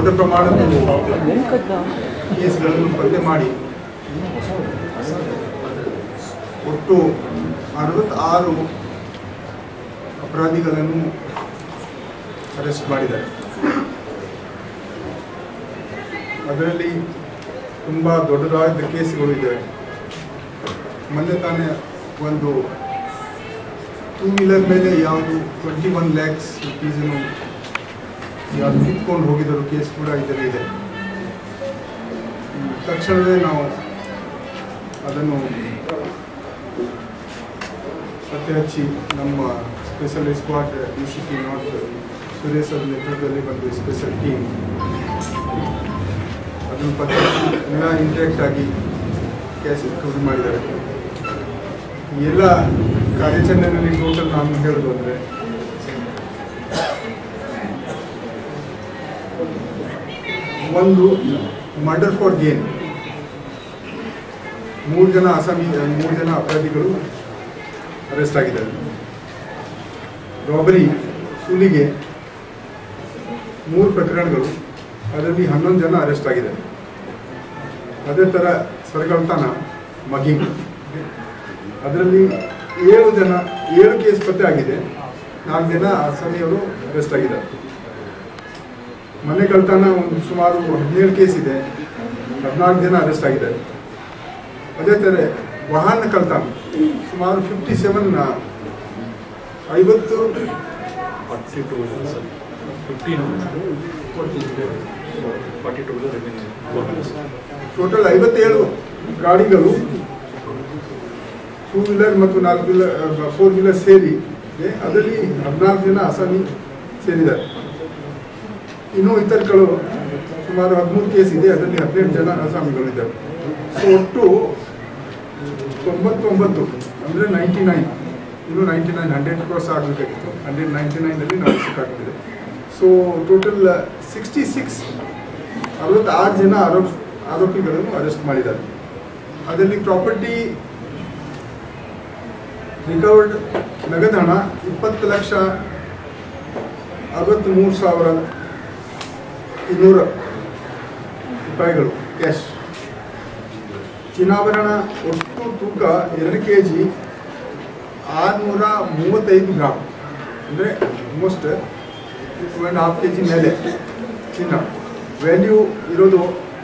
ದೊಡ್ಡ ಪ್ರಮಾಣದ ಕೇಸ್ಗಳನ್ನು ಪತ್ತೆ ಮಾಡಿ ಒಟ್ಟು ಅರವತ್ತಾರು ಅಪರಾಧಿಗಳನ್ನು ಅರೆಸ್ಟ್ ಮಾಡಿದ್ದಾರೆ ಅದರಲ್ಲಿ ತುಂಬ ದೊಡ್ಡದಾದ ಕೇಸ್ಗಳು ಇದ್ದಾವೆ ಮೊನ್ನೆ ತಾನೇ ಒಂದು ಟೂ ವೀಲರ್ ಮೇಲೆ ಯಾವುದು ಟ್ವೆಂಟಿ ಒನ್ ಲ್ಯಾಕ್ಸ್ ರುಪೀಸನ್ನು ಯಾವುದು ಕಿತ್ಕೊಂಡು ಹೋಗಿದ್ದರು ಕೇಸ್ ಕೂಡ ಇದರಲ್ಲಿದೆ ಹ್ಮ್, ತಕ್ಷಣವೇ ನಾವು ಅದನ್ನು ಪತ್ತೆ ಹಚ್ಚಿ ನಮ್ಮ special squad D C P ನಾಟ್ ಸುರೇಶ್ ಅವರ ನೇತೃತ್ವದಲ್ಲಿ ಬಂದು ಸ್ಪೆಷಲ್ ಟೀಮ್ ಅದನ್ನು ಪತ್ತೆ ಹಚ್ಚಿ ಎಲ್ಲ ಇಂಟ್ಯಾಕ್ಟ್ ಆಗಿ ಕ್ಯಾಶ್ ರಿಕವರಿ ಮಾಡಿದ್ದಾರೆ ಈ ಎಲ್ಲ ಕಾರ್ಯಾಚರಣೆಯಲ್ಲಿ ಟೋಟಲ್ ನಾನು ಹೇಳೋದು ಅಂದರೆ ಒಂದು ಮರ್ಡರ್ ಫಾರ್ ಗೇನ್ ಮೂರು ಜನ ಅಸಾಮಿ ಮೂರು ಜನ ಅಪರಾಧಿಗಳು ಅರೆಸ್ಟ್ ಆಗಿದ್ದಾರೆ ರಾಬರಿ ಸುಲಿಗೆ ಮೂರು ಪ್ರಕರಣಗಳು ಅದರಲ್ಲಿ ಹನ್ನೊಂದು ಜನ ಅರೆಸ್ಟ್ ಆಗಿದ್ದಾರೆ ಅದೇ ಥರ ಸರಗಳ್ತನ ಮಗಿಂಗ್ ಅದರಲ್ಲಿ ಏಳು ಜನ ಏಳು ಕೇಸ್ ಪತ್ತೆ ಆಗಿದೆ ನಾಲ್ಕು ಜನ ಅಸಾಮಿಯವರು ಅರೆಸ್ಟ್ ಆಗಿದ್ದಾರೆ ಮನೆ ಕಳ್ತನ ಒಂದು ಸುಮಾರು ಹದಿನೇಳು ಕೇಸ್ ಇದೆ ಹದಿನಾಲ್ಕು ಜನ ಅರೆಸ್ಟ್ ಆಗಿದ್ದಾರೆ ಅದೇ ಥರ ವಾಹನ ಕಳ್ತನ ಸುಮಾರು ಫಿಫ್ಟಿ ಸೆವೆನ್ ಐವತ್ತು forty two sir fifteen forty two total ಐವತ್ತೇಳು ಗಾಡಿಗಳು ಟೂ ವೀಲರ್ ಮತ್ತು ನಾಲ್ಕು ವೀಲರ್ ಫೋರ್ ವೀಲರ್ ಸೇರಿ ಇದೆ. ಅದರಲ್ಲಿ ಹದಿನಾಲ್ಕು ಜನ ಅಸಾಮಿ ಸೇರಿದ್ದಾರೆ ಇನ್ನು ಇತರಗಳು ಸುಮಾರು ಹದಿಮೂರು ಕೇಸ್ ಇದೆ ಅದರಲ್ಲಿ ಹದಿನೆಂಟು ಜನ ಅಸಾಮಿಗಳು ಇದ್ದಾರೆ ಸೊ ಒಟ್ಟು ತೊಂಬತ್ತೊಂಬತ್ತು ಅಂದರೆ ನೈಂಟಿ ನೈನ್ ಇನ್ನು ನೈಂಟಿ ನೈನ್ ಹಂಡ್ರೆಡ್ ಕ್ರಾಸ್ ಆಗಬೇಕಾಗಿತ್ತು ಹಂಡ್ರೆಡ್ ನೈಂಟಿ ನೈನಲ್ಲಿ ನಾವು ಸಿಕ್ಕಾಗ್ತಿದೆ ಸೊ ಟೋಟಲ್ ಸಿಕ್ಸ್ಟಿ ಸಿಕ್ಸ್ ಅರವತ್ತಾರು ಜನ ಆರೋಪ ಆರೋಪಿಗಳನ್ನು ಅರೆಸ್ಟ್ ಮಾಡಿದ್ದಾರೆ ಅದರಲ್ಲಿ ಪ್ರಾಪರ್ಟಿ ರಿಕವರ್ಡ್ ನಗದು ಹಣ ಇಪ್ಪತ್ತು ಲಕ್ಷ ಅರವತ್ತ್ಮೂರು ಸಾವಿರ ಇನ್ನೂರ ರೂಪಾಯಿಗಳು ಕ್ಯಾಶ್ ಚಿನ್ನಾಭರಣ ಒಟ್ಟು ತೂಕ ಎರಡು ಕೆ ಜಿ ಆರುನೂರ ಮೂವತ್ತೈದು ಗ್ರಾಮ್ ಅಂದರೆ almost two and half K G ಮೇಲೆ ಚಿನ್ನ ವ್ಯಾಲ್ಯೂ ಇರೋದು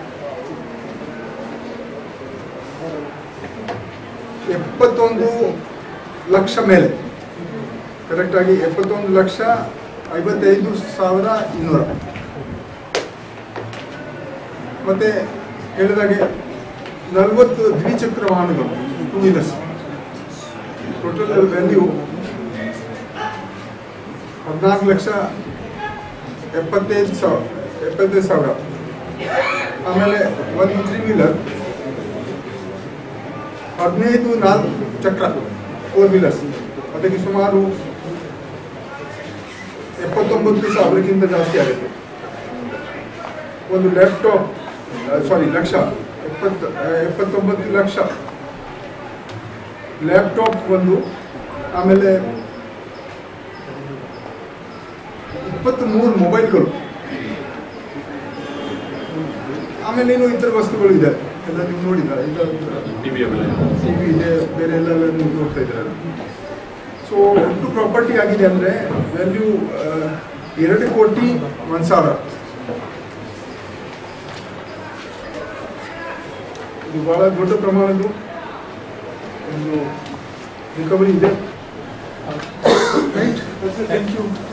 ಎಪ್ಪತ್ತೊಂದು ಲಕ್ಷ ಮೇಲೆ ಕರೆಕ್ಟಾಗಿ ಎಪ್ಪತ್ತೊಂದು ಲಕ್ಷ ಐವತ್ತೈದು ಸಾವಿರ ಇನ್ನೂರ ಮತ್ತು ಹೇಳಿದಾಗೆ ನಲವತ್ತು ದ್ವಿಚಕ್ರ ವಾಹನಗಳು ಟೂ ವೀಲರ್ಸ್ ಟೋಟಲ್ ವ್ಯಾಲ್ಯೂ ಹದಿನಾಲ್ಕು ಲಕ್ಷ ಎಪ್ಪತ್ತೈದು ಸಾವಿರ ಎಪ್ಪತ್ತೈದು ಸಾವಿರ ಆಮೇಲೆ ಒಂದು ತ್ರೀ ವೀಲರ್ ಹದಿನೈದು ನಾಲ್ಕು ಚಕ್ರ ಫೋರ್ ವೀಲರ್ಸ್ ಅದಕ್ಕೆ ಸುಮಾರು ಎಪ್ಪತ್ತೊಂಬತ್ತು ಸಾವಿರಕ್ಕಿಂತ ಜಾಸ್ತಿ ಆಗುತ್ತೆ ಒಂದು ಲ್ಯಾಪ್ಟಾಪ್ ಸಾರಿ ಲಕ್ಷ ಎಪ್ಪತ್ತು ಎಪ್ಪತ್ತೊಂಬತ್ತು ಲಕ್ಷ ಲ್ಯಾಪ್ಟಾಪ್ ಒಂದು ಆಮೇಲೆ ಇಪ್ಪತ್ತ್ ಮೂರು ಮೊಬೈಲ್ಗಳು ಆಮೇಲೆ ಏನು ಇತರ ವಸ್ತುಗಳು ಇದೆ ಎಲ್ಲ ನೀವು ನೋಡಿದ್ರ ಇಲ್ಲ ಟಿ ವಿ ಅವೆಲ್ಲ ಟಿ ವಿ ಇದೆ ಬೇರೆ ಎಲ್ಲ ನೀವು ನೋಡ್ತಾ ಇದ್ದೀರಲ್ಲ ಸೊ ಒಟ್ಟು ಪ್ರಾಪರ್ಟಿ ಆಗಿದೆ ಅಂದರೆ ವ್ಯಾಲ್ಯೂ ಎರಡು ಕೋಟಿ ಒಂದು ಸಾವಿರ ಇದು ಭಾಳ ದೊಡ್ಡ ಪ್ರಮಾಣದ್ದು ಒಂದು ರಿಕವರಿ ಇದೆ ರೈಟ್ ಥ್ಯಾಂಕ್ ಯು